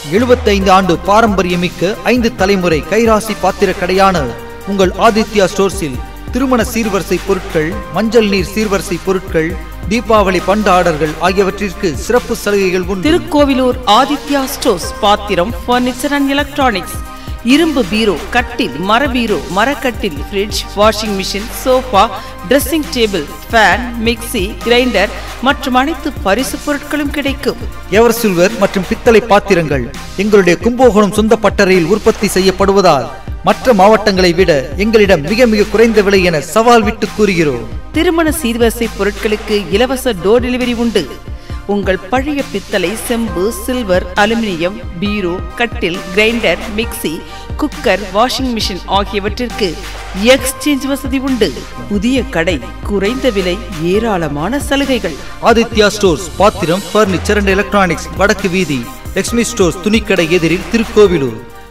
75 ஆண்டு பாரம்பரியமிக்க ஐந்து தலைமுறை கைராசி பாத்திர கடையான உங்கள் ஆதித்யா ஸ்டோர்ஸில் திருமண சீர்வரிசை பொருட்கள் மஞ்சள் நீர் சீர்வரிசை பொருட்கள் தீபாவளி பண்ட ஆர்டர்கள் ஆகியவற்றிற்கு சிறப்பு சலுகைகள் உண்டு திருக்கோவிலூர் ஆதித்யா ஸ்டோர்ஸ் பாத்திரம் பர்னிச்சர் அண்ட் எலக்ட்ரானிக்ஸ் இரும்பு பீரோ கட்டில் மர பீரோ மரக்கட்டில் fridge washing machine sofa dressing table fan mixie grinder மற்றும் அனைத்து பரிசு பொருட்களும் கிடைக்கும் எவர் சில்வர் மற்றும் பித்தளை பாத்திரங்கள் எங்களுடைய கும்பகோணம் சொந்த பட்டறையில் உற்பத்தி செய்யப்படுவதால் மற்ற மாவட்டங்களை விட எங்களிடம் மிக மிக குறைந்த விலை என சவால் விட்டு கூறுகிறோம் திருமண சீர்வரிசை பொருட்களுக்கு இலவச டோர் டெலிவரி உண்டு உங்கள் பழைய பித்தளை செம்பு சில்வர் அலுமினியம் பீரோ கட்டில் grinder mixie cooker washing machine ஆகியவற்றிற்கு எக்ஸ்சேஞ்ச் வசதி உண்டு புதிய கடை குறைந்த விலை ஏராளமான சலுகைகள் ஆதித்யா ஸ்டோர்ஸ் பாத்திரம் பர்னிச்சர் அண்ட் எலக்ட்ரானிக்ஸ் வடக்கு வீதி லட்சுமி ஸ்டோர்ஸ் துணிக்கடை எதிரில் திருக்கோவிலூர்